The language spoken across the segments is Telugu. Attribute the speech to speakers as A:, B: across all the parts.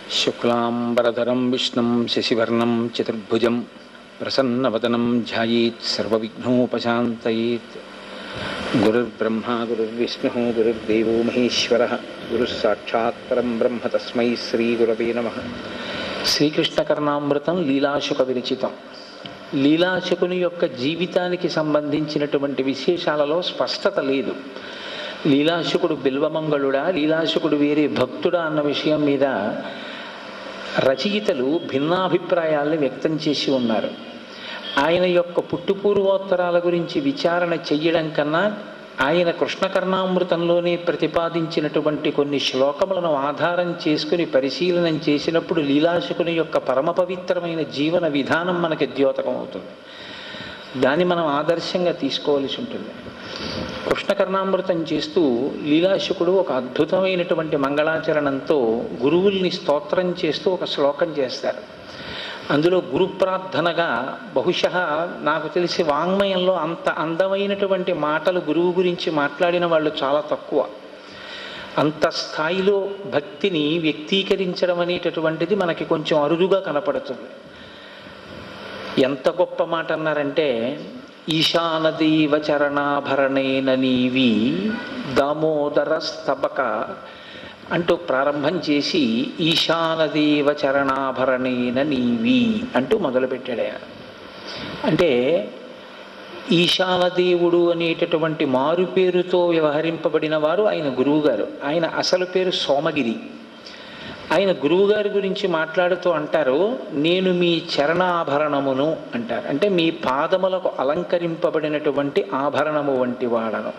A: శుక్లాంబరధరం విష్ణుం శశివర్ణం చతుర్భుజం ప్రసన్నవదనం ధ్యాయేత్ సర్వవిఘ్నోపశాంతయేత్ గురుర్బ్రహ్మా గురుర్విష్ణు గురుర్దేవో మహేశ్వర గురుः సాక్షాత్ పరం బ్రహ్మ తస్మై శ్రీగురవే నమ శ్రీకృష్ణకర్ణామృతం లీలాశుక విరచితం లీలాశకుని యొక్క జీవితానికి సంబంధించినటువంటి విశేషాలలో స్పష్టత లేదు లీలాశకుడు బిల్వమంగళుడా లీలాశకుడు వేరే భక్తుడా అన్న విషయం మీద రచయితలు భిన్నాభిప్రాయాల్ని వ్యక్తం చేసి ఉన్నారు ఆయన యొక్క పుట్టుపూర్వోత్తరాల గురించి విచారణ చెయ్యడం కన్నా ఆయన కృష్ణకర్ణామృతంలోనే ప్రతిపాదించినటువంటి కొన్ని శ్లోకములను ఆధారం చేసుకుని పరిశీలనం చేసినప్పుడు లీలాశకుని యొక్క పరమ పవిత్రమైన జీవన విధానం మనకి ద్యోతకం అవుతుంది దాన్ని మనం ఆదర్శంగా తీసుకోవాల్సి ఉంటుంది కృష్ణకర్ణామృతం చేస్తూ లీలాశకుడు ఒక అద్భుతమైనటువంటి మంగళాచరణంతో గురువుల్ని స్తోత్రం చేస్తూ ఒక శ్లోకం చేస్తారు అందులో గురు ప్రార్థనగా బహుశ నాకు తెలిసి వాంగ్మయంలో అంత అందమైనటువంటి మాటలు గురువు గురించి మాట్లాడిన వాళ్ళు చాలా తక్కువ అంత స్థాయిలో భక్తిని వ్యక్తీకరించడం అనేటటువంటిది మనకి కొంచెం అరుదుగా కనపడుతుంది ఎంత గొప్ప మాట అన్నారంటే ఈశానదీవ చరణాభరణేన నీవి దామోదర స్తబక అంటూ ప్రారంభం చేసి ఈశానదేవ చరణాభరణేన నీవి అంటూ మొదలుపెట్టాడు ఆయన అంటే ఈశానదేవుడు అనేటటువంటి మారు పేరుతో వ్యవహరింపబడిన వారు ఆయన గురువుగారు ఆయన అసలు పేరు సోమగిరి ఆయన గురువుగారి గురించి మాట్లాడుతూ అంటారు నేను మీ చరణాభరణమును అంటారు అంటే మీ పాదములకు అలంకరింపబడినటువంటి ఆభరణము వంటి వాడను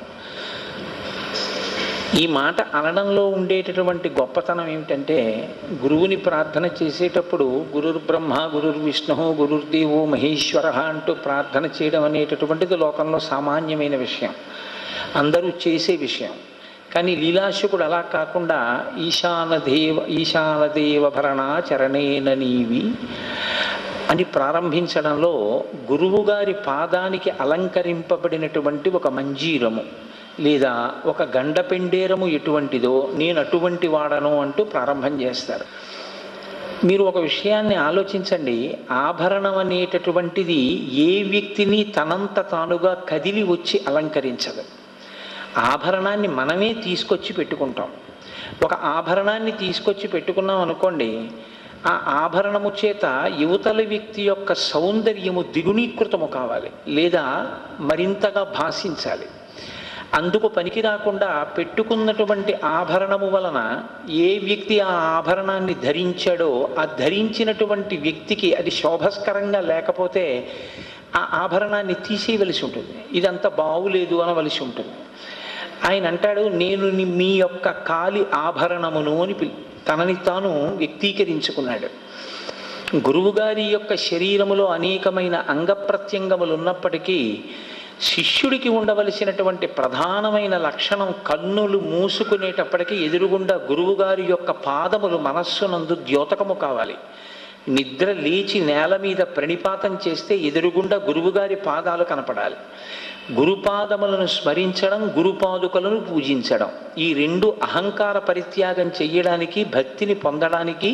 A: ఈ మాట అనడంలో ఉండేటటువంటి గొప్పతనం ఏమిటంటే గురువుని ప్రార్థన చేసేటప్పుడు గురుర్ బ్రహ్మ గురుర్ విష్ణు గురుర్దేవో మహేశ్వర అంటూ ప్రార్థన చేయడం అనేటటువంటిది లోకంలో సామాన్యమైన విషయం అందరూ చేసే విషయం కానీ లీలాశకుడు అలా కాకుండా ఈశానదేవ ఈశానదేవ భరణ చరణేన నీవి అని ప్రారంభించడంలో గురువుగారి పాదానికి అలంకరింపబడినటువంటి ఒక మంజీరము లేదా ఒక గండపెండేరము ఎటువంటిదో నేను అటువంటి వాడను అంటూ ప్రారంభం చేస్తారు మీరు ఒక విషయాన్ని ఆలోచించండి ఆభరణం అనేటటువంటిది ఏ వ్యక్తిని తనంత తానుగా కదిలి వచ్చి అలంకరించదు ఆభరణాన్ని మనమే తీసుకొచ్చి పెట్టుకుంటాం ఒక ఆభరణాన్ని తీసుకొచ్చి పెట్టుకున్నాం అనుకోండి ఆ ఆభరణము చేత యువతల వ్యక్తి యొక్క సౌందర్యము దిగునీకృతము కావాలి లేదా మరింతగా భాషించాలి అందుకు పనికి రాకుండా పెట్టుకున్నటువంటి ఆభరణము వలన ఏ వ్యక్తి ఆ ఆభరణాన్ని ధరించాడో ఆ ధరించినటువంటి వ్యక్తికి అది శోభస్కరంగా లేకపోతే ఆ ఆభరణాన్ని తీసేయవలసి ఉంటుంది ఇదంతా బాగులేదు అనవలసి ఉంటుంది ఆయన అంటాడు నేను ని- మీ యొక్క కాలి ఆభరణమును అని పిలి తనని తాను వ్యక్తీకరించుకున్నాడు గురువుగారి యొక్క శరీరములో అనేకమైన అంగప్రత్యంగములు ఉన్నప్పటికీ శిష్యుడికి ఉండవలసినటువంటి ప్రధానమైన లక్షణం కన్నులు మూసుకునేటప్పటికీ ఎదురుగుండా గురువుగారి యొక్క పాదములు మనస్సునందు ద్యోతకము కావాలి నిద్ర లేచి నేల మీద ప్రణిపాతం చేస్తే ఎదురుగుండా గురువుగారి పాదాలు కనపడాలి గురుపాదములను స్మరించడం గురుపాదుకలను పూజించడం ఈ రెండు అహంకార పరిత్యాగం చెయ్యడానికి భక్తిని పొందడానికి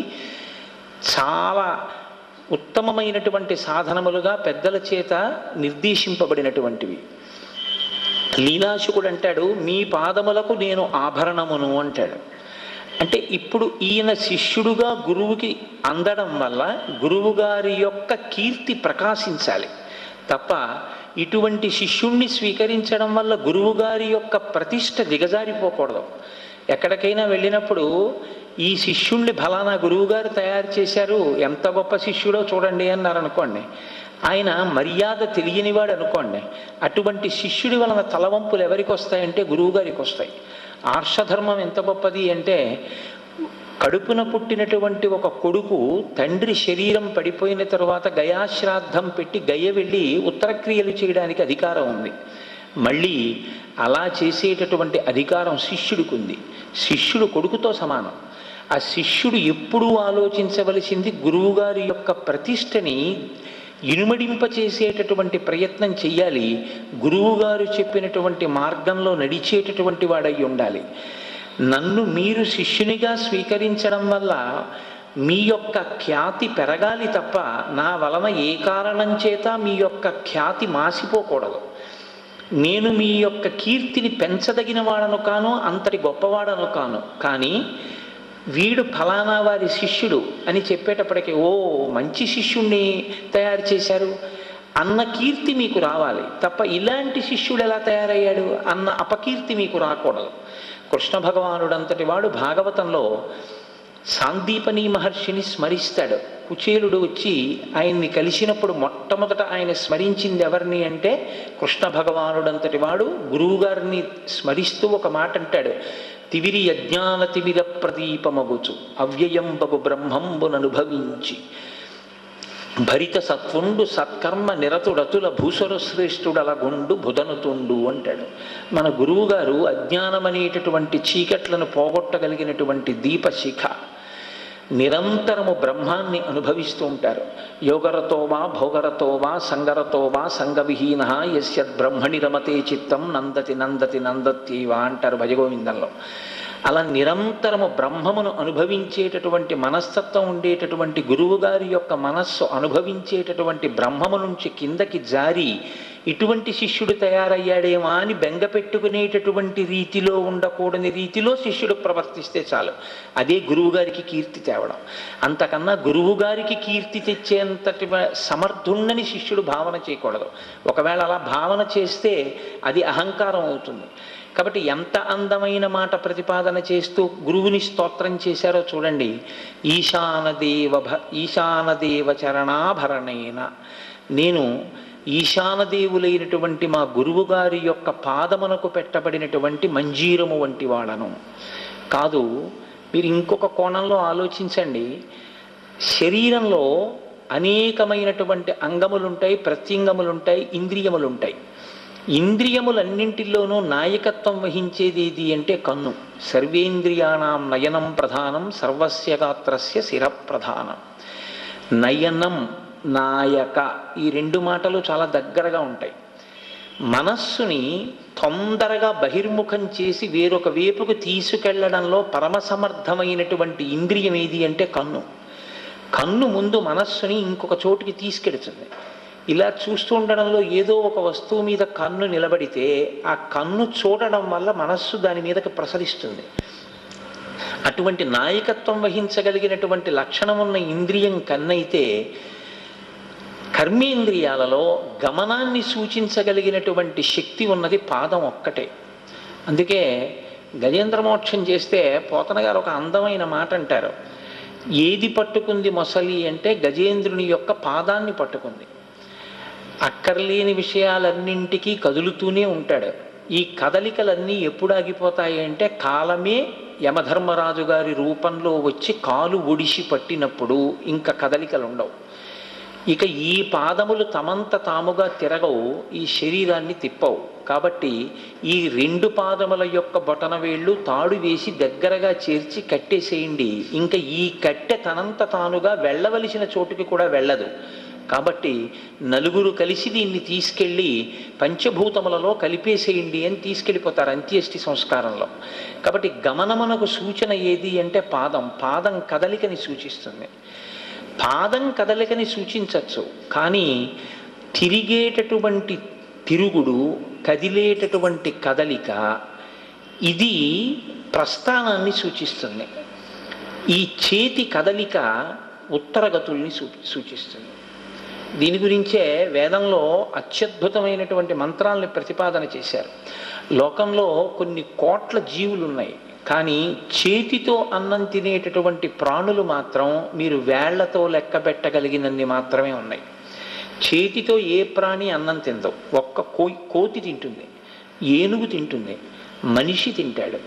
A: చాలా ఉత్తమమైనటువంటి సాధనములుగా పెద్దల చేత నిర్దేశింపబడినటువంటివి లీలాశుకుడు అంటాడు మీ పాదములకు నేను ఆభరణమును అంటాడు అంటే ఇప్పుడు ఈయన శిష్యుడుగా గురువుకి అందడం వల్ల గురువుగారి యొక్క కీర్తి ప్రకాశించాలి తప్ప ఇటువంటి శిష్యుణ్ణి స్వీకరించడం వల్ల గురువుగారి యొక్క ప్రతిష్ట దిగజారిపోకూడదు ఎక్కడికైనా వెళ్ళినప్పుడు ఈ శిష్యుణ్ణి ఫలానా గురువుగారు తయారు చేశారు ఎంత గొప్ప శిష్యుడో చూడండి అన్నారు అనుకోండి ఆయన మర్యాద తెలియనివాడు అనుకోండి అటువంటి శిష్యుడి వలన తలవంపులు ఎవరికి వస్తాయంటే గురువుగారికి వస్తాయి ఆర్షధర్మం ఎంత గొప్పది అంటే కడుపున పుట్టినటువంటి ఒక కొడుకు తండ్రి శరీరం పడిపోయిన తరువాత గయాశ్రాద్ధం పెట్టి గయ వెళ్ళి ఉత్తరక్రియలు చేయడానికి అధికారం ఉంది మళ్ళీ అలా చేసేటటువంటి అధికారం శిష్యుడికి ఉంది శిష్యుడు కొడుకుతో సమానం ఆ శిష్యుడు ఎప్పుడూ ఆలోచించవలసింది గురువుగారి యొక్క ప్రతిష్టని ఇనుమడింపచేసేటటువంటి ప్రయత్నం చెయ్యాలి గురువుగారు చెప్పినటువంటి మార్గంలో నడిచేటటువంటి వాడై ఉండాలి నన్ను మీరు శిష్యునిగా స్వీకరించడం వల్ల మీ యొక్క ఖ్యాతి పెరగాలి తప్ప నా వలన ఏ కారణం చేత మీ యొక్క ఖ్యాతి మాసిపోకూడదు నేను మీ యొక్క కీర్తిని పెంచదగిన వాడను కాను అంతటి గొప్పవాడను కాను కానీ వీడు ఫలానా వారి శిష్యుడు అని చెప్పేటప్పటికి ఓ మంచి శిష్యుణ్ణి తయారు చేశారు అన్న కీర్తి మీకు రావాలి తప్ప ఇలాంటి శిష్యుడు ఎలా తయారయ్యాడు అన్న అపకీర్తి మీకు రాకూడదు కృష్ణ భగవానుడంతటి వాడు భాగవతంలో సాందీపని మహర్షిని స్మరిస్తాడు కుచేలుడు వచ్చి ఆయన్ని కలిసినప్పుడు మొట్టమొదట ఆయన స్మరించింది ఎవరిని అంటే కృష్ణ భగవానుడంతటి వాడు గురువుగారిని స్మరిస్తూ ఒక మాట అంటాడు తివిరి అజ్ఞాన తిమిర ప్రదీపమగుచు అవ్యయంబగు బ్రహ్మంబుననుభవించి భరిత సత్వుండు సత్కర్మ నిరతుడతుల భూసుర శ్రేష్ఠుడల గుండు బుధనుతుండు అంటాడు మన గురువుగారు అజ్ఞానం అనేటటువంటి చీకట్లను పోగొట్టగలిగినటువంటి దీపశిఖ నిరంతరము బ్రహ్మాన్ని అనుభవిస్తూ ఉంటారు యోగరతో వా భోగరతో వా సంగరతో వా సంగవిహీన యస్యద్ బ్రహ్మణి రమతే చిత్తం నందతి నందతి నందత్యవా అంటారు భజగోవిందంలో అలా నిరంతరము బ్రహ్మమును అనుభవించేటటువంటి మనస్తత్వం ఉండేటటువంటి గురువుగారి యొక్క మనస్సు అనుభవించేటటువంటి బ్రహ్మము నుంచి కిందకి జారి ఇటువంటి శిష్యుడు తయారయ్యాడేమా అని బెంగ పెట్టుకునేటటువంటి రీతిలో ఉండకూడని రీతిలో శిష్యుడు ప్రవర్తిస్తే చాలు అదే గురువుగారికి కీర్తి తేవడం అంతకన్నా గురువుగారికి కీర్తి తెచ్చేంతటి సమర్థుండని శిష్యుడు భావన చేయకూడదు ఒకవేళ అలా భావన చేస్తే అది అహంకారం అవుతుంది కాబట్టి ఎంత అందమైన మాట ప్రతిపాదన చేస్తూ గురువుని స్తోత్రం చేశారో చూడండి ఈశానదేవ భ ఈశానదేవ చరణాభరణేన నేను ఈశానదేవులైనటువంటి మా గురువుగారి యొక్క పాదమునకు పెట్టబడినటువంటి మంజీరము వంటి వాడను కాదు మీరు ఇంకొక కోణంలో ఆలోచించండి శరీరంలో అనేకమైనటువంటి అంగములుంటాయి ప్రత్యంగములుంటాయి ఇంద్రియములుంటాయి ఇంద్రియములన్నింటిలోనూ నాయకత్వం వహించేది ఏది అంటే కన్ను సర్వేంద్రియాణం నయనం ప్రధానం సర్వస్య గాత్రస్య శిర ప్రధానం నయనం నాయక ఈ రెండు మాటలు చాలా దగ్గరగా ఉంటాయి మనస్సుని తొందరగా బహిర్ముఖం చేసి వేరొక వైపుకు తీసుకెళ్లడంలో పరమసమర్థమైనటువంటి ఇంద్రియం ఏది అంటే కన్ను కన్ను ముందు మనస్సుని ఇంకొక చోటుకి తీసుకెడుతుంది ఇలా చూస్తూ ఉండడంలో ఏదో ఒక వస్తువు మీద కన్ను నిలబడితే ఆ కన్ను చూడడం వల్ల మనస్సు దాని మీదకి ప్రసరిస్తుంది అటువంటి నాయకత్వం వహించగలిగినటువంటి లక్షణం ఉన్న ఇంద్రియం కన్నైతే కర్మేంద్రియాలలో గమనాన్ని సూచించగలిగినటువంటి శక్తి ఉన్నది పాదం ఒక్కటే అందుకే గజేంద్ర మోక్షం చేస్తే పోతన గారు ఒక అందమైన మాట అంటారు ఏది పట్టుకుంది మొసలి అంటే గజేంద్రుని యొక్క పాదాన్ని పట్టుకుంది అక్కర్లేని విషయాలన్నింటికీ కదులుతూనే ఉంటాడు ఈ కదలికలన్నీ ఎప్పుడు ఆగిపోతాయి అంటే కాలమే యమధర్మరాజు గారి రూపంలో వచ్చి కాలు ఒడిసి పట్టినప్పుడు ఇంకా కదలికలు ఉండవు ఇక ఈ పాదములు తమంత తాముగా తిరగవు ఈ శరీరాన్ని తిప్పవు కాబట్టి ఈ రెండు పాదముల యొక్క బొటన వేళ్ళు తాడు వేసి దగ్గరగా చేర్చి కట్టేసేయండి ఇంకా ఈ కట్టె తనంత తానుగా వెళ్ళవలసిన చోటుకి కూడా వెళ్ళదు కాబట్టి నలుగురు కలిసి దీన్ని తీసుకెళ్ళి పంచభూతములలో కలిపేసేయండి అని తీసుకెళ్ళిపోతారు అంత్యేష్టి సంస్కారంలో కాబట్టి గమనమునకు సూచన ఏది అంటే పాదం పాదం కదలికని సూచిస్తుంది పాదం కదలికని సూచించవచ్చు కానీ తిరిగేటటువంటి తిరుగుడు కదిలేటటువంటి కదలిక ఇది ప్రస్థానాన్ని సూచిస్తుంది ఈ చేతి కదలిక ఉత్తరగతుల్ని సూ సూచిస్తుంది దీని గురించే వేదంలో అత్యద్భుతమైనటువంటి మంత్రాల్ని ప్రతిపాదన చేశారు లోకంలో కొన్ని కోట్ల జీవులు ఉన్నాయి కానీ చేతితో అన్నం తినేటటువంటి ప్రాణులు మాత్రం మీరు వేళ్లతో లెక్క పెట్టగలిగినన్ని మాత్రమే ఉన్నాయి చేతితో ఏ ప్రాణి అన్నం తిందవు ఒక్క కో కోతి తింటుంది ఏనుగు తింటుంది మనిషి తింటాడు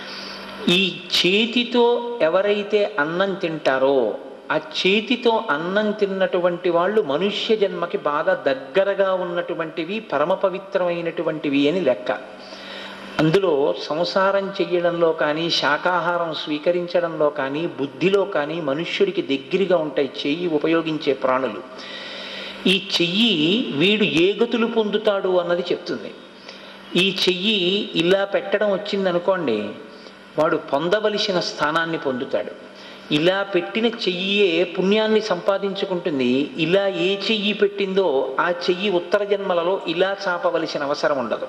A: ఈ చేతితో ఎవరైతే అన్నం తింటారో ఆ చేతితో అన్నం తిన్నటువంటి వాళ్ళు మనుష్య జన్మకి బాగా దగ్గరగా ఉన్నటువంటివి పరమ పవిత్రమైనటువంటివి అని లెక్క అందులో సంసారం చెయ్యడంలో కానీ శాకాహారం స్వీకరించడంలో కానీ బుద్ధిలో కానీ మనుష్యుడికి దగ్గరగా ఉంటాయి చెయ్యి ఉపయోగించే ప్రాణులు ఈ చెయ్యి వీడు ఏ గతులు పొందుతాడు అన్నది చెప్తుంది ఈ చెయ్యి ఇలా పెట్టడం వచ్చిందనుకోండి వాడు పొందవలసిన స్థానాన్ని పొందుతాడు ఇలా పెట్టిన చెయ్యే పుణ్యాన్ని సంపాదించుకుంటుంది ఇలా ఏ చెయ్యి పెట్టిందో ఆ చెయ్యి ఉత్తర జన్మలలో ఇలా చాపవలసిన అవసరం ఉండదు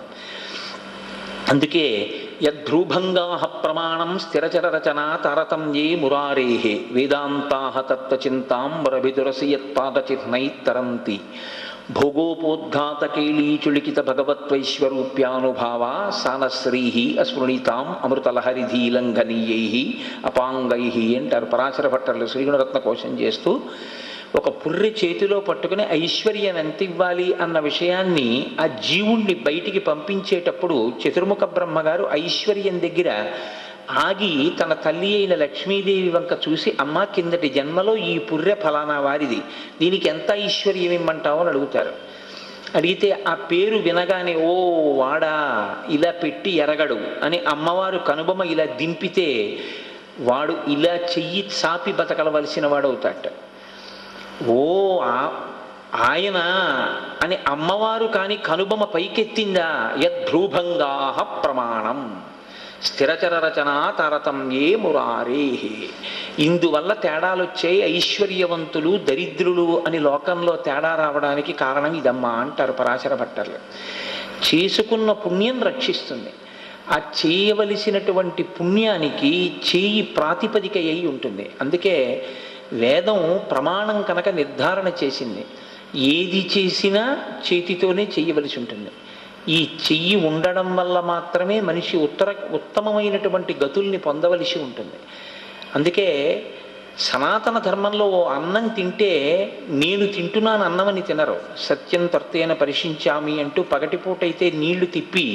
A: అందుకే యద్రూభంగా ప్రమాణం స్థిరచర రచన తారతమ్యే మురారే వేదాంతా తత్వచింతాం వరభిదురసి యత్పాదచిహ్నైత్తరంతి భోగోపోద్ఘాతకేళీచుళికిత భగవత్వైశ్వరూప్యానుభావా సానశ్రీ అస్మృణితాం అమృతలహరిధీలంఘనీయై అపాంగై అంటారు పరాశర భట్టర్లు శ్రీగుణరత్న కోశం చేస్తూ ఒక పుర్రె చేతిలో పట్టుకుని ఐశ్వర్యం ఎంత ఇవ్వాలి అన్న విషయాన్ని ఆ జీవుణ్ణి బయటికి పంపించేటప్పుడు చతుర్ముఖ బ్రహ్మగారు ఐశ్వర్యం దగ్గర ఆగి తన తల్లి అయిన లక్ష్మీదేవి వంక చూసి అమ్మ కిందటి జన్మలో ఈ పుర్రె ఫలానా వారిది దీనికి ఎంత ఐశ్వర్యం ఇమ్మంటావు అని అడుగుతారు అడిగితే ఆ పేరు వినగానే ఓ వాడా ఇలా పెట్టి ఎరగడు అని అమ్మవారు కనుబొమ ఇలా దింపితే వాడు ఇలా చెయ్యి చాపి బతకలవలసిన వాడవుతాట ఓ ఆ- ఆయన అని అమ్మవారు కాని కనుబొమ పైకెత్తిందా యద్భ్రూభంగా ప్రమాణం స్థిరచర రచన తారతమ్యే మురారే ఇందువల్ల తేడాలు వచ్చాయి ఐశ్వర్యవంతులు దరిద్రులు అని లోకంలో తేడా రావడానికి కారణం ఇదమ్మా అంటారు పరాశర భట్టర్లు చేసుకున్న పుణ్యం రక్షిస్తుంది ఆ చేయవలసినటువంటి పుణ్యానికి చేయి ప్రాతిపదిక అయి ఉంటుంది అందుకే వేదం ప్రమాణం కనుక నిర్ధారణ చేసింది ఏది చేసినా చేతితోనే చేయవలసి ఉంటుంది ఈ చెయ్యి ఉండడం వల్ల మాత్రమే మనిషి ఉత్తర ఉత్తమమైనటువంటి గతుల్ని పొందవలసి ఉంటుంది అందుకే సనాతన ధర్మంలో ఓ అన్నం తింటే నేను తింటున్నాను అన్నమని తినరు సత్యం తర్తేన పరిశించామి అంటూ పగటిపూటైతే నీళ్లు తిప్పి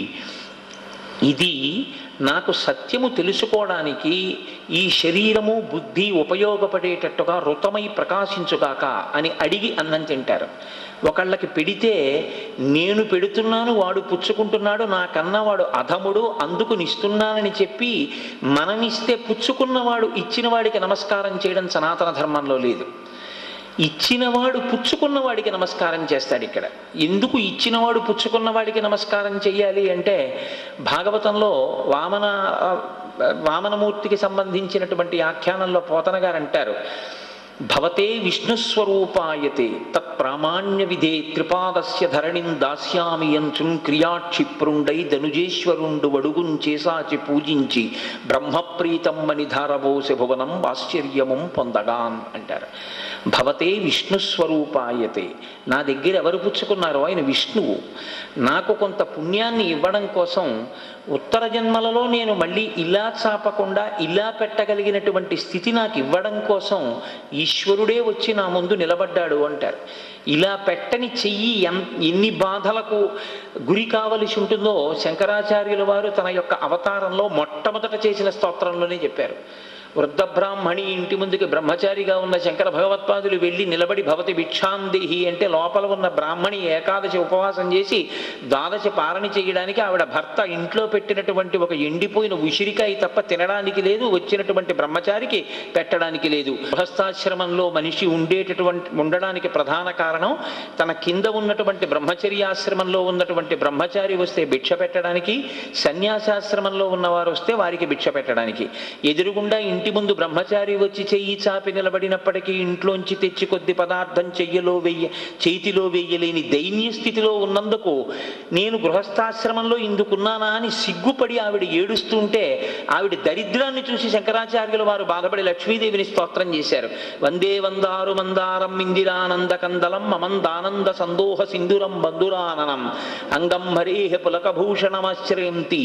A: ఇది నాకు సత్యము తెలుసుకోవడానికి ఈ శరీరము బుద్ధి ఉపయోగపడేటట్టుగా రుతమై ప్రకాశించుగాక అని అడిగి అన్నం తింటారు ఒకళ్ళకి పెడితే నేను పెడుతున్నాను వాడు పుచ్చుకుంటున్నాడు నాకన్నా వాడు అధముడు అందుకు నిస్తున్నానని చెప్పి మనమిస్తే పుచ్చుకున్నవాడు ఇచ్చిన వాడికి నమస్కారం చేయడం సనాతన ధర్మంలో లేదు ఇచ్చినవాడు పుచ్చుకున్న వాడికి నమస్కారం చేస్తాడు ఇక్కడ ఎందుకు ఇచ్చినవాడు పుచ్చుకున్న వాడికి నమస్కారం చెయ్యాలి అంటే భాగవతంలో వామన ఆ, వామనమూర్తికి సంబంధించినటువంటి ఆఖ్యానంలో పోతన గారు అంటారు భవతే విష్ణుస్వరూపాయతే తత్ప్రామాణ్య విధే త్రిపాదస్య ధరణిం దాస్యామి యంచున్ క్రియాక్షిప్రుండై ధనుజేశ్వరుండు వడుగుం చేసాచి పూజించి బ్రహ్మప్రీతమ్మని ధారవోసి భువనం ఆశ్చర్యము పొందగాన్ అంటారు భవతే విష్ణుస్వరూపాయతే నా దగ్గర ఎవరు పుచ్చుకున్నారో ఆయన విష్ణువు నాకు కొంత పుణ్యాన్ని ఇవ్వడం కోసం ఉత్తర జన్మలలో నేను మళ్ళీ ఇలా చాపకుండా ఇలా పెట్టగలిగినటువంటి స్థితి నాకు ఇవ్వడం కోసం ఈశ్వరుడే వచ్చి నా ముందు నిలబడ్డాడు అంటారు ఇలా పెట్టని చెయ్యి ఎన్ ఎన్ని బాధలకు గురి కావలసి ఉంటుందో శంకరాచార్యుల వారు తన యొక్క అవతారంలో మొట్టమొదట చేసిన స్తోత్రంలోనే చెప్పారు వృద్ధ బ్రాహ్మణి ఇంటి ముందుకి బ్రహ్మచారిగా ఉన్న శంకర భగవత్పాదులు వెళ్ళి నిలబడి భవతి భిక్షాందేహి అంటే లోపల ఉన్న బ్రాహ్మణి ఏకాదశి ఉపవాసం చేసి ద్వాదశి పారణ చేయడానికి ఆవిడ భర్త ఇంట్లో పెట్టినటువంటి ఒక ఎండిపోయిన ఉసిరికాయ తప్ప తినడానికి లేదు వచ్చినటువంటి బ్రహ్మచారికి పెట్టడానికి లేదు గృహస్థాశ్రమంలో మనిషి ఉండేటటువంటి ఉండడానికి ప్రధాన కారణం తన కింద ఉన్నటువంటి బ్రహ్మచర్యాశ్రమంలో ఉన్నటువంటి బ్రహ్మచారి వస్తే భిక్ష పెట్టడానికి సన్యాసాశ్రమంలో ఉన్నవారు వస్తే వారికి భిక్ష పెట్టడానికి ఎదురుగుండా ఇంటి ముందు బ్రహ్మచారి వచ్చి చెయ్యి చాపి నిలబడినప్పటికీ ఇంట్లోంచి తెచ్చి కొద్ది పదార్థం చెయ్యలో వెయ్య చేతిలో వెయ్యలేని దైన్య స్థితిలో ఉన్నందుకు నేను గృహస్థాశ్రమంలో ఇందుకున్నానా అని సిగ్గుపడి ఆవిడ ఏడుస్తుంటే ఆవిడ దరిద్రాన్ని చూసి శంకరాచార్యుల వారు బాధపడి లక్ష్మీదేవిని స్తోత్రం చేశారు వందే వందారు మందారం ఇందిరానంద కందలం మమందానంద సందోహ సింధురం బంధురాననం అంగం హరేహ పులకభూషణమాశ్రయంతి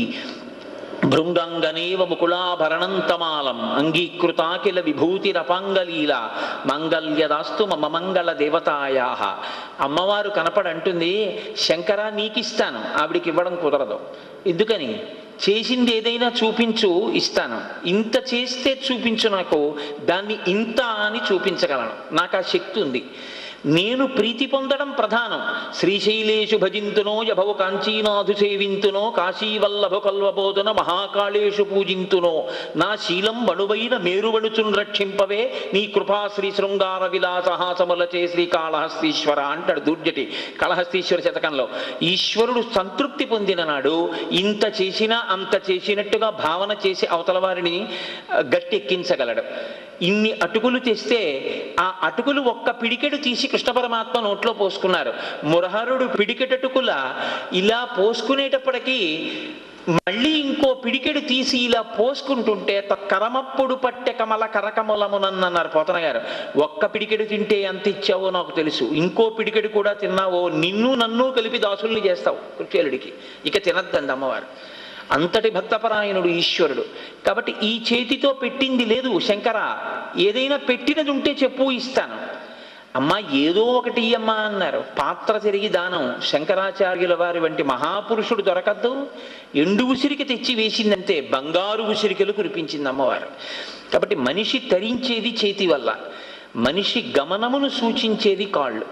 A: భృంగంగనేవ ముకుళాభరణంతమాలం అంగీకృతాకిల విభూతిరపాంగలీల మంగళ్యదాస్తు మమ మంగళ దేవతాయా అమ్మవారు కనపడంటుంది శంకర నీకిస్తాను ఆవిడికి ఇవ్వడం కుదరదు ఎందుకని చేసింది ఏదైనా చూపించు ఇస్తాను ఇంత చేస్తే చూపించు నాకు దాన్ని ఇంత అని చూపించగలను నాకు ఆ శక్తి ఉంది నేను ప్రీతి పొందడం ప్రధానం శ్రీశైలేషు భజింతునో యభవు కాంచీనాథు సేవింతునో కాశీవల్లభ కల్వబోధన మహాకాళేషు పూజింతునో నా శీలం బణువైన మేరువణుచున్ రక్షింపవే నీ కృపా శ్రీ శృంగార విలాసహాసములచే శ్రీకాళహస్తీశ్వర అంటాడు దూర్జటి కాళహస్తీశ్వర శతకంలో ఈశ్వరుడు సంతృప్తి పొందిన నాడు ఇంత చేసినా అంత చేసినట్టుగా భావన చేసి అవతల వారిని ఆ, గట్టెక్కించగలడు ఇన్ని అటుకులు తెస్తే ఆ అటుకులు ఒక్క పిడికెడు తీసి కృష్ణ పరమాత్మ నోట్లో పోసుకున్నారు మురహరుడు పిడికెటటుకుల ఇలా పోసుకునేటప్పటికీ మళ్ళీ ఇంకో పిడికెడు తీసి ఇలా పోసుకుంటుంటే త- కరమప్పుడు పట్టె కమల కరకమలమునన్నారు పోతన గారు ఒక్క పిడికెడు తింటే ఎంత ఇచ్చావో నాకు తెలుసు ఇంకో పిడికెడు కూడా తిన్నావో నిన్ను నన్ను కలిపి దాసుల్ని చేస్తావు కుచేలుడికి ఇక తినద్దండి అమ్మవారు అంతటి భక్తపరాయణుడు ఈశ్వరుడు కాబట్టి ఈ చేతితో పెట్టింది లేదు శంకర ఏదైనా పెట్టినది ఉంటే చెప్పు ఇస్తాను అమ్మా ఏదో ఒకటి ఇయ్యమ్మా అన్నారు పాత్ర తిరిగి దానం శంకరాచార్యుల వారి వంటి మహాపురుషుడు దొరకద్దు ఎండు ఉసిరికి తెచ్చి వేసిందంతే బంగారు ఉసిరికలు కురిపించింది అమ్మవారు కాబట్టి మనిషి తరించేది చేతి వల్ల మనిషి గమనమును సూచించేది కాళ్ళు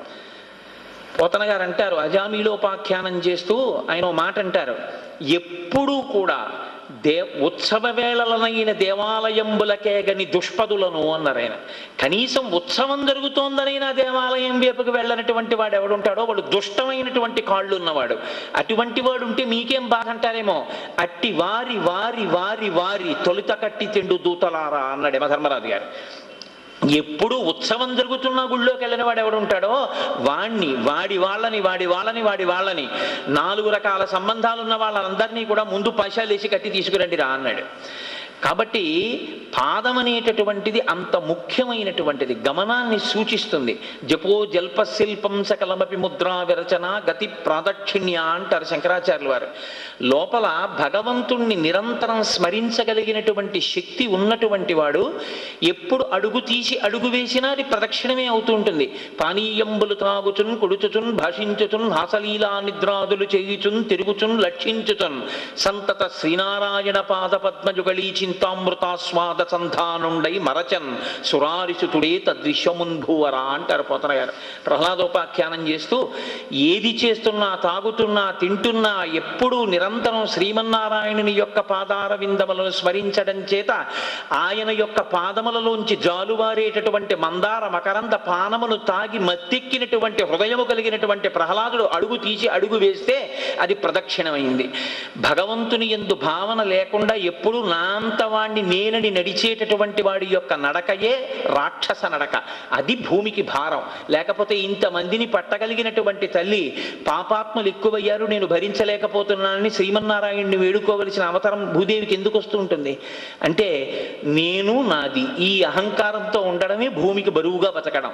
A: పోతన గారు అంటారు అజామీలోపాఖ్యానం చేస్తూ ఆయన ఓ మాట అంటారు ఎప్పుడూ కూడా దే ఉత్సవ వేళలనైన దేవాలయంబులకే గని దుష్పదులను అన్నారు ఆయన కనీసం ఉత్సవం జరుగుతోందనైనా దేవాలయం వైపుకు వెళ్ళనటువంటి వాడు ఎవడుంటాడో వాడు దుష్టమైనటువంటి కాళ్ళు ఉన్నవాడు అటువంటి వాడు ఉంటే మీకేం బాధ అంటారేమో అట్టి వారి వారి వారి వారి తొలుత కట్టి తిండు దూతలారా అన్నాడు యమధర్మరాజు గారు ఎప్పుడు ఉత్సవం జరుగుతున్న గుళ్ళోకి వెళ్ళిన వాడు ఎవడు ఉంటాడో వాణ్ణి వాడి వాళ్ళని వాడి వాళ్ళని వాడి వాళ్ళని నాలుగు రకాల సంబంధాలు ఉన్న వాళ్ళందరినీ కూడా ముందు పైసలేసి కట్టి తీసుకురండి రా అన్నాడు కాబట్టి పాదం అనేటటువంటిది అంత ముఖ్యమైనటువంటిది గమనాన్ని సూచిస్తుంది జపో జల్ప శిల్పం సకలమపి ముద్రా విరచన గతి ప్రాదక్షిణ్య అంటారు శంకరాచార్యుల వారు లోపల భగవంతుణ్ణి నిరంతరం స్మరించగలిగినటువంటి శక్తి ఉన్నటువంటి వాడు ఎప్పుడు అడుగు తీసి అడుగు వేసినా అది ప్రదక్షిణమే అవుతూ ఉంటుంది పానీయంబులు త్రాగుచున్ కొడుచుచున్ భాషించుచున్ హాసలీలా నిద్రాదులు చేయుచున్ తిరుగుచున్ లక్షించుచున్ సంతత శ్రీనారాయణ పాద పద్మజుగళీ చింతామృతాస్వాద సంధానుండై మరచన్ సురారిసుతుడే తద్విశ్వమున్భూవరా అంటారు పోతన గారు ప్రహ్లాదోపాఖ్యానం చేస్తూ ఏది చేస్తున్నా తాగుతున్నా తింటున్నా ఎప్పుడూ నిరంతరం శ్రీమన్నారాయణుని యొక్క పాదార విందములను స్మరించడం చేత ఆయన యొక్క పాదములలోంచి జాలువారేటటువంటి మందార మకరంద పానమును తాగి మత్తెక్కినటువంటి హృదయము కలిగినటువంటి ప్రహ్లాదుడు అడుగు తీసి అడుగు వేస్తే అది ప్రదక్షిణమైంది భగవంతుని ఎందు భావన లేకుండా ఎప్పుడు నాంత వాణ్ణి నేనని నడిచేటటువంటి వాడి యొక్క నడకయే రాక్షస నడక అది భూమికి భారం లేకపోతే ఇంతమందిని పట్టగలిగినటువంటి తల్లి పాపాత్ములు ఎక్కువయ్యారు నేను భరించలేకపోతున్నానని శ్రీమన్నారాయణ్ణి వేడుకోవలసిన అవతారం భూదేవికి ఎందుకు వస్తూ ఉంటుంది అంటే నేను నాది ఈ అహంకారంతో ఉండడమే భూమికి బరువుగా బతకడం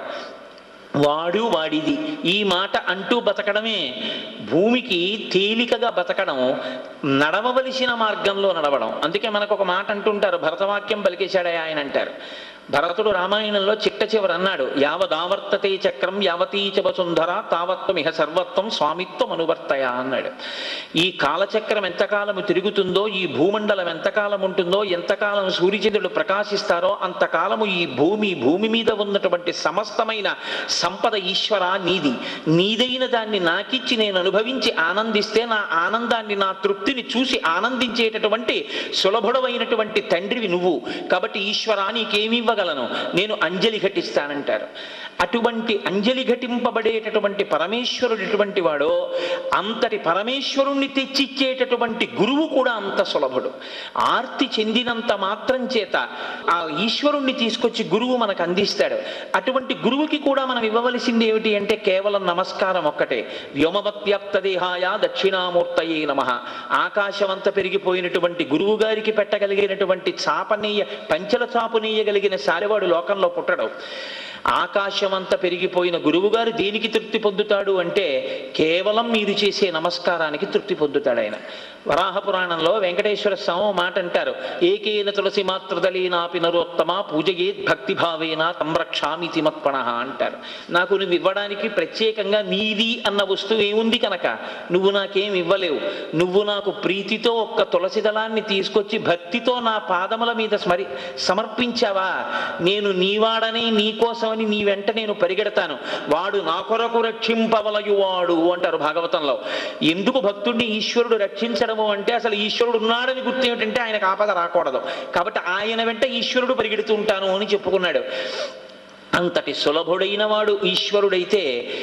A: వాడు వాడిది ఈ మాట అంటూ బతకడమే భూమికి తేలికగా బతకడం నడవవలసిన మార్గంలో నడవడం అందుకే మనకు ఒక మాట అంటుంటారు భరతవాక్యం పలికేశాడే ఆయన అంటారు భరతుడు రామాయణంలో చిట్ట చివర అన్నాడు యావదావర్తతే చక్రం యావతీచ వసుంధర తావత్వమిహ సర్వత్వం స్వామిత్వం అనువర్తయ అన్నాడు ఈ కాలచక్రం ఎంతకాలము తిరుగుతుందో ఈ భూమండలం ఎంతకాలం ఉంటుందో ఎంతకాలం సూర్యచంద్రుడు ప్రకాశిస్తారో అంతకాలము ఈ భూమి భూమి మీద ఉన్నటువంటి సమస్తమైన సంపద ఈశ్వర నీది నీదైన దాన్ని నాకిచ్చి నేను అనుభవించి ఆనందిస్తే నా ఆనందాన్ని నా తృప్తిని చూసి ఆనందించేటటువంటి సులభుడమైనటువంటి తండ్రివి నువ్వు కాబట్టి ఈశ్వర నీకేమి ఇవ్వగలను నేను అంజలి ఘటిస్తానంటారు అటువంటి అంజలి ఘటింపబడేటటువంటి పరమేశ్వరుడు ఎటువంటి వాడో అంతటి పరమేశ్వరుణ్ణి తెచ్చిచ్చేటటువంటి గురువు కూడా అంత సులభుడు ఆర్తి చెందినంత మాత్రం చేత ఆ ఈశ్వరుణ్ణి తీసుకొచ్చి గురువు మనకు అందిస్తాడు అటువంటి గురువుకి కూడా మనం ఇవ్వవలసింది ఏమిటి అంటే కేవలం నమస్కారం ఒక్కటే వ్యోమవత్వ్యాప్త దేహాయ దక్షిణామూర్తయే నమ ఆకాశమంత పెరిగిపోయినటువంటి గురువు గారికి పెట్టగలిగినటువంటి చాపనీయ పంచల చాపునీయగలిగిన సారివాడు లోకంలో పుట్టడు ఆకాశమంత పెరిగిపోయిన గురువుగారు దేనికి తృప్తి పొందుతాడు అంటే కేవలం మీరు చేసే నమస్కారానికి తృప్తి పొందుతాడు ఆయన వరాహ పురాణంలో వెంకటేశ్వర స్వామి ఓ మాట అంటారు ఏకేన తులసి మాతృదలీనాపి నరోత్తమ పూజయేత్ భక్తిభావేన సంరక్షామితి మత్పణ అంటారు నాకు నువ్వు ఇవ్వడానికి ప్రత్యేకంగా నీది అన్న వస్తువు ఏముంది కనుక నువ్వు నాకేం ఇవ్వలేవు నువ్వు నాకు ప్రీతితో ఒక్క తులసి దళాన్ని తీసుకొచ్చి భక్తితో నా పాదముల మీద స్మరి సమర్పించావా నేను నీవాడని నీకోసమని నీ వెంట నేను పరిగెడతాను వాడు నా కొరకు రక్షింపవలయువాడు అంటారు భాగవతంలో ఎందుకు భక్తుడిని ఈశ్వరుడు రక్షించడము అంటే అసలు ఈశ్వరుడు ఉన్నాడని గుర్తు ఏమిటంటే ఆయనకు ఆపద రాకూడదు కాబట్టి ఆయన వెంట ఈశ్వరుడు పరిగెడుతూ ఉంటాను అని చెప్పుకున్నాడు అంతటి సులభుడైన వాడు ఈశ్వరుడైతే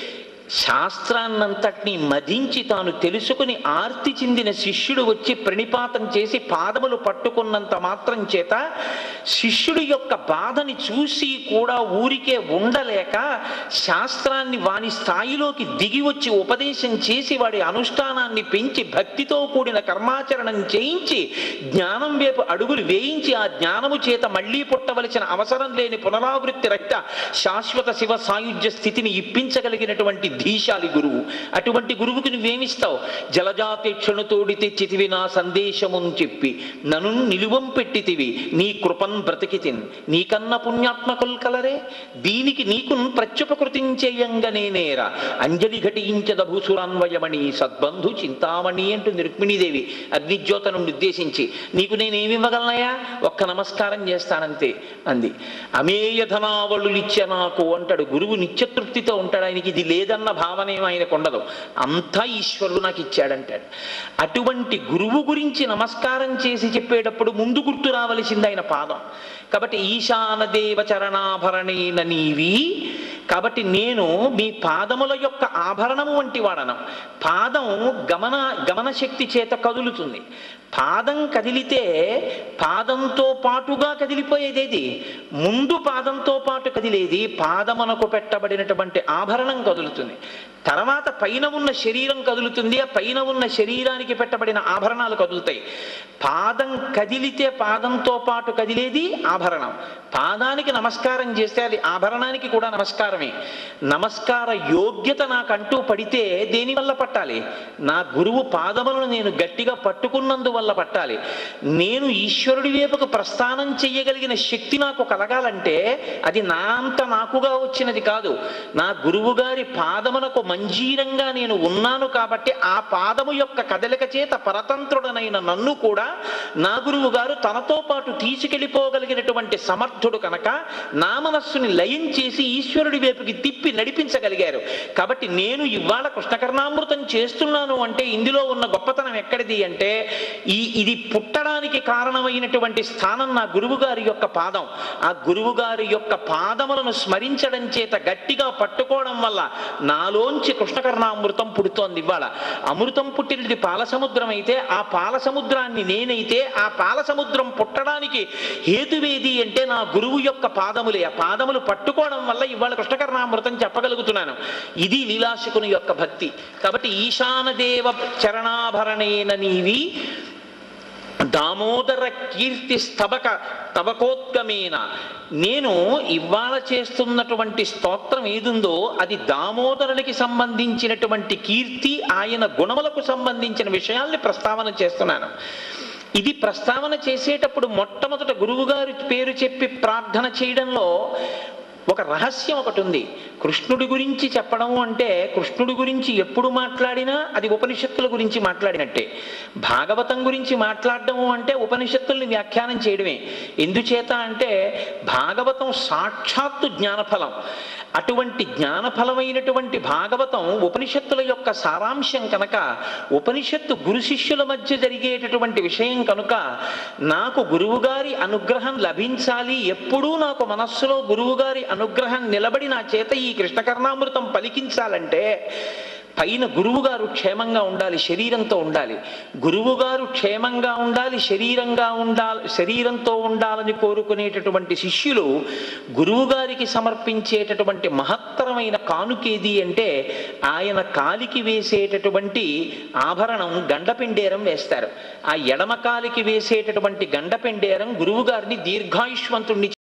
A: శాస్త్రాన్నంతటినీ మదించి తాను తెలుసుకుని ఆర్తి చెందిన శిష్యుడు వచ్చి ప్రణిపాతం చేసి పాదములు పట్టుకున్నంత మాత్రం చేత శిష్యుడి యొక్క బాధని చూసి కూడా ఊరికే ఉండలేక శాస్త్రాన్ని వాని స్థాయిలోకి దిగి వచ్చి ఉపదేశం చేసి వాడి అనుష్ఠానాన్ని పెంచి భక్తితో కూడిన కర్మాచరణం చేయించి జ్ఞానం వైపు అడుగులు వేయించి ఆ జ్ఞానము చేత మళ్ళీ పుట్టవలసిన అవసరం లేని పునరావృత్తి రహిత శాశ్వత శివ సాయుధ్య స్థితిని ఇప్పించగలిగినటువంటి ధీశాలి గురువు అటువంటి గురువుకి నువ్వేమిస్తావు జలజాపేక్షను తోడి తెచ్చితివి నా సందేశమును చెప్పి నన్ను నిలువం పెట్టితివి నీ కృపన్ బ్రతికితిన్ నీకన్న పుణ్యాత్మకుల్ కలరే దీనికి నీకు ప్రత్యుపకృతించేయంగనే నేర అంజలి ఘటించద భూసురాన్వయమణి సద్బంధు చింతామణి అంటుంది రుక్మిణీదేవి అగ్నిజ్యోతను ఉద్దేశించి నీకు నేనేమి ఇవ్వగలనయా ఒక్క నమస్కారం చేస్తానంతే అంది అమేయ ధనావళులిచ్చ నాకు అంటాడు గురువు నిత్యతృప్తితో ఉంటాడు ఆయనకి ఇది లేదన్న భావన ఏం ఆయనకు ఉండదు అంతా ఈశ్వరుడు నాకు ఇచ్చాడంటాడు అటువంటి గురువు గురించి నమస్కారం చేసి చెప్పేటప్పుడు ముందు గుర్తు రావలసింది ఆయన పాదం కాబట్టి ఈశాన దేవ చరణాభరణేన నీవి కాబట్టి నేను మీ పాదముల యొక్క ఆభరణము వంటి వాడను పాదం గమన గమన శక్తి చేత కదులుతుంది పాదం కదిలితే పాదంతో పాటుగా కదిలిపోయేదేది ముందు పాదంతో పాటు కదిలేది పాదమునకు పెట్టబడినటువంటి ఆభరణం కదులుతుంది తర్వాత పైన ఉన్న శరీరం కదులుతుంది ఆ పైన ఉన్న శరీరానికి పెట్టబడిన ఆభరణాలు కదులుతాయి పాదం కదిలితే పాదంతో పాటు కదిలేది ఆభరణం పాదానికి నమస్కారం చేస్తే అది ఆభరణానికి కూడా నమస్కారమే నమస్కార యోగ్యత నాకంటూ పడితే దేని వల్ల పట్టాలి నా గురువు పాదములను నేను గట్టిగా పట్టుకున్నందువల్ల పట్టాలి నేను ఈశ్వరుడి వైపుకు ప్రస్థానం చెయ్యగలిగిన శక్తి నాకు కలగాలంటే అది నా అంత నాకుగా వచ్చినది కాదు నా గురువు గారి పాదమునకు మంజీరంగా నేను ఉన్నాను కాబట్టి ఆ పాదము యొక్క కదలిక చేత పరతంత్రుడనైన నన్ను కూడా నా గురువు గారు తనతో పాటు తీసుకెళ్ళిపోగలిగినటువంటి సమర్థుడు కనుక నా మనస్సుని లయం చేసి ఈశ్వరుడి వైపుకి తిప్పి నడిపించగలిగారు కాబట్టి నేను ఇవాళ కృష్ణకర్ణామృతం చేస్తున్నాను అంటే ఇందులో ఉన్న గొప్పతనం ఎక్కడిది అంటే ఈ ఇది పుట్టడానికి కారణమైనటువంటి స్థానం నా గురువు గారి యొక్క పాదం ఆ గురువు గారి యొక్క పాదములను స్మరించడం చేత గట్టిగా పట్టుకోవడం వల్ల నాలోంచి కృష్ణకర్ణామృతం పుడుతోంది ఇవాళ అమృతం పుట్టినది పాల సముద్రం అయితే ఆ పాల సముద్రాన్ని నేనైతే ఆ పాల సముద్రం పుట్టడానికి హేతువేది అంటే నా గురువు యొక్క పాదములే ఆ పాదములు పట్టుకోవడం వల్ల ఇవాళ కృష్ణకర్ణామృతం చెప్పగలుగుతున్నాను ఇది లీలాశకుని యొక్క భక్తి కాబట్టి ఈశానదేవ చరణాభరణేన నీవి దామోదర కీర్తి స్తబక తబకోద్గమేన నేను ఇవాళ చేస్తున్నటువంటి స్తోత్రం ఏదుందో అది దామోదరునికి సంబంధించినటువంటి కీర్తి ఆయన గుణములకు సంబంధించిన విషయాల్ని ప్రస్తావన చేస్తున్నాను ఇది ప్రస్తావన చేసేటప్పుడు మొట్టమొదట గురువుగారి పేరు చెప్పి ప్రార్థన చేయడంలో ఒక రహస్యం ఒకటి ఉంది కృష్ణుడి గురించి చెప్పడం అంటే కృష్ణుడి గురించి ఎప్పుడు మాట్లాడినా అది ఉపనిషత్తుల గురించి మాట్లాడినట్టే భాగవతం గురించి మాట్లాడడము అంటే ఉపనిషత్తుల్ని వ్యాఖ్యానం చేయడమే ఎందుచేత అంటే భాగవతం సాక్షాత్తు జ్ఞానఫలం అటువంటి జ్ఞానఫలమైనటువంటి భాగవతం ఉపనిషత్తుల యొక్క సారాంశం కనుక ఉపనిషత్తు గురు శిష్యుల మధ్య జరిగేటటువంటి విషయం కనుక నాకు గురువుగారి అనుగ్రహం లభించాలి ఎప్పుడూ నాకు మనస్సులో గురువుగారి అనుగ్రహం నిలబడి నా చేత ఈ కృష్ణకర్ణామృతం పలికించాలంటే పైన గురువుగారు క్షేమంగా ఉండాలి శరీరంతో ఉండాలి గురువుగారు క్షేమంగా ఉండాలి శరీరంగా ఉండాలి శరీరంతో ఉండాలని కోరుకునేటటువంటి శిష్యులు గురువుగారికి సమర్పించేటటువంటి మహత్తరమైన కానుకేది అంటే ఆయన కాలికి వేసేటటువంటి ఆభరణం గండపిండేరం వేస్తారు ఆ ఎడమ కాలికి వేసేటటువంటి గండపిండేరం గురువుగారిని దీర్ఘాయుష్మంతుణ్ణి